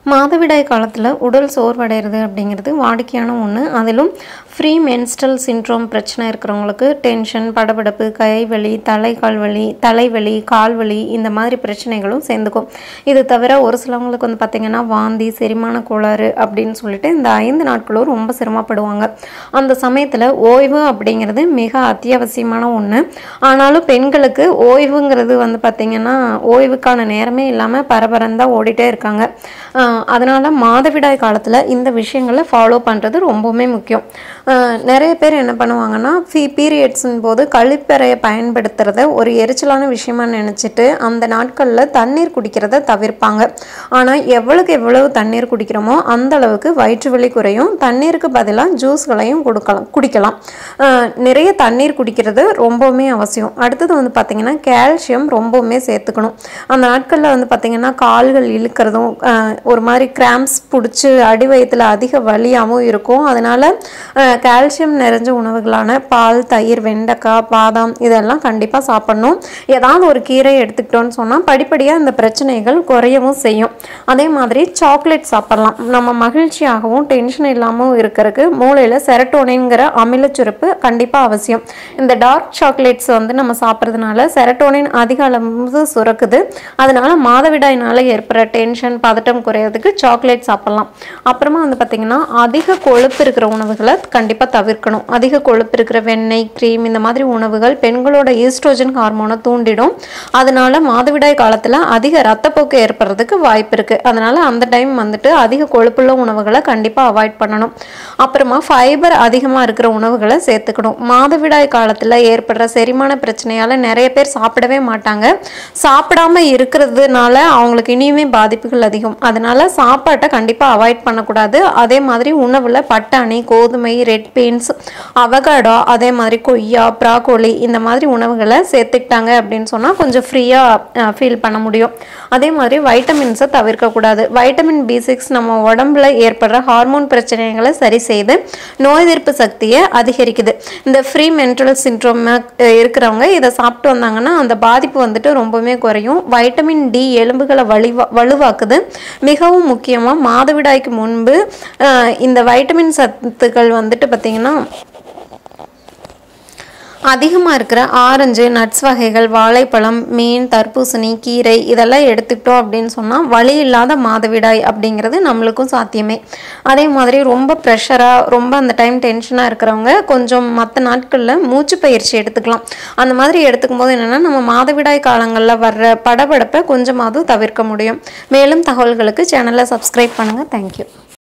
மாதவிடாய் காலத்தில் உடல் சோர்வடைகிறது அப்படிங்கிறது வாடிக்கையான ஒன்று அதிலும் ஃப்ரீ மென்ஸ்ட்ரல் சிண்ட்ரோம் பிரச்சனை இருக்கிறவங்களுக்கு டென்ஷன் படபடப்பு கைவலி தலை கால் வலி தலைவலி கால்வலி இந்த மாதிரி பிரச்சனைகளும் சேர்ந்துக்கும் இது தவிர ஒரு சிலவங்களுக்கு வந்து பார்த்திங்கன்னா வாந்தி செரிமான கோளாறு அப்படின்னு சொல்லிட்டு இந்த ஐந்து நாட்களும் ரொம்ப சிரமப்படுவாங்க அந்த சமயத்தில் ஓய்வு அப்படிங்கிறது மிக அத்தியாவசியமான ஒன்று ஆனாலும் பெண்களுக்கு ஓய்வுங்கிறது வந்து பார்த்திங்கன்னா ஓய்வுக்கான நேரமே இல்லாமல் பரபரந்தான் ஓடிட்டே இருக்காங்க ஆஹ் அதனால மாதவிடாய் காலத்தில் இந்த விஷயங்களை ஃபாலோ பண்ணுறது ரொம்பவுமே முக்கியம் ஆஹ் நிறைய பேர் என்ன பண்ணுவாங்கன்னா ஃபீ பீரியட்ஸின் போது கழிப்பறையை பயன்படுத்துறத ஒரு எரிச்சலான விஷயமா நினச்சிட்டு அந்த நாட்களில் தண்ணீர் குடிக்கிறத தவிர்ப்பாங்க ஆனால் எவ்வளவுக்கு எவ்வளவு தண்ணீர் குடிக்கிறோமோ அந்த அளவுக்கு வயிற்று வலி குறையும் தண்ணீருக்கு பதிலாக ஜூஸ்களையும் கொடுக்கலாம் குடிக்கலாம் ஆஹ் நிறைய தண்ணீர் குடிக்கிறது ரொம்பவுமே அவசியம் அடுத்தது வந்து பார்த்திங்கன்னா கால்சியம் ரொம்பவுமே சேர்த்துக்கணும் அந்த நாட்களில் வந்து பார்த்திங்கன்னா கால்கள் இழுக்கிறதும் ஆஹ் ஒரு மாதிரி கிராம்ஸ் பிடிச்சி அடி வயிற்றுல அதிக வலியாகவும் இருக்கும் அதனால் கால்சியம் நிறைஞ்ச உணவுகளான பால் தயிர் வெண்டைக்காய் பாதாம் இதெல்லாம் கண்டிப்பாக சாப்பிடணும் ஏதாவது ஒரு கீரை எடுத்துக்கிட்டோன்னு சொன்னால் படிப்படியாக இந்த பிரச்சனைகள் குறையவும் செய்யும் அதே மாதிரி சாக்லேட் சாப்பிடலாம் நம்ம மகிழ்ச்சியாகவும் டென்ஷன் இல்லாமல் இருக்கிறதுக்கு மூளையில் செரட்டோனின்ங்கிற அமிலச்சுரப்பு கண்டிப்பாக அவசியம் இந்த டார்க் சாக்லேட்ஸ் வந்து நம்ம சாப்பிட்றதுனால செரட்டோனின் அதிக அளவு சுரக்குது அதனால மாதவிடாயினால ஏற்படுற டென்ஷன் பதட்டம் குறையிறதுக்கு சாக்லேட் சாப்பிடலாம் அப்புறமா வந்து பார்த்திங்கன்னா அதிக கொழுப்பு இருக்கிற உணவுகளை கண்டிப்பாக தவிர்க்கணும் அதிக கொழுப்பு இருக்கிற வெண்ணெய் க்ரீம் இந்த மாதிரி உணவுகள் பெண்களோட ஈஸ்ட்ரோஜன் ஹார்மோனை தூண்டிடும் அதனால மாதவிடாய் காலத்தில் அதிக ரத்தப்போக்கு ஏற்படுறதுக்கு வாய்ப்பு இருக்குது அதனால அந்த டைம் வந்துட்டு அதிக கொழுப்புள்ள உணவுகளை கண்டிப்பாக அவாய்ட் பண்ணணும் அப்புறமா ஃபைபர் அதிகமாக இருக்கிற உணவுகளை சேர்த்துக்கணும் மாதவிடாய் காலத்தில் ஏற்படுற செரிமான பிரச்சனையால் நிறைய பேர் சாப்பிடவே மாட்டாங்க சாப்பிடாம இருக்கிறதுனால அவங்களுக்கு இனியுமே பாதிப்புகள் அதிகம் அதனால சாப்பாட்டை கண்டிப்பாக அவாய்ட் பண்ணக்கூடாது அதே மாதிரி உணவில் பட்டாணி கோதுமை ரெட் பீன்ஸ் அவகாடோ அதே மாதிரி கொய்யா ப்ராக்கோலி இந்த மாதிரி உணவுகளை சேர்த்துக்கிட்டாங்க அப்படின்னு சொன்னால் கொஞ்சம் ஃப்ரீயாக ஃபீல் பண்ண முடியும் அதே மாதிரி வைட்டமின்ஸை தவிர்க்கக்கூடாது வைட்டமின் பி சிக்ஸ் நம்ம உடம்புல ஏற்படுற ஹார்மோன் பிரச்சனைகளை சரி செய்து நோய் எதிர்ப்பு சக்தியை அதிகரிக்குது இந்த ஃப்ரீ மென்ட்ரல் சிண்ட்ரோம் இருக்கிறவங்க இதை சாப்பிட்டு வந்தாங்கன்னா அந்த பாதிப்பு வந்துட்டு ரொம்பவுமே குறையும் வைட்டமின் டி எலும்புகளை வலிவா வலுவாக்குது மிகவும் முக்கியமாக மாதவிடாய்க்கு முன்பு அஹ், இந்த வைட்டமின் சத்துக்கள் வந்துட்டு பார்த்திங்கன்னா அதிகமாக இருக்கிற ஆரஞ்சு நட்ஸ் வகைகள் வாழைப்பழம் மீன் தர்பூசணி கீரை இதெல்லாம் எடுத்துக்கிட்டோம் அப்படின்னு சொன்னால் வலி இல்லாத மாதவிடாய் அப்படிங்கிறது நம்மளுக்கும் சாத்தியமே அதே மாதிரி ரொம்ப ப்ரெஷராக ரொம்ப அந்த டைம் டென்ஷனாக இருக்கிறவங்க கொஞ்சம் மற்ற நாட்களில் மூச்சு பயிற்சி எடுத்துக்கலாம் அந்த மாதிரி எடுத்துக்கும் போது என்னென்னா நம்ம மாதவிடாய் காலங்களில் வர்ற படபடப்பை கொஞ்சமாவது தவிர்க்க முடியும் மேலும் தகவல்களுக்கு சேனலை சப்ஸ்கிரைப் பண்ணுங்கள் தேங்க்யூ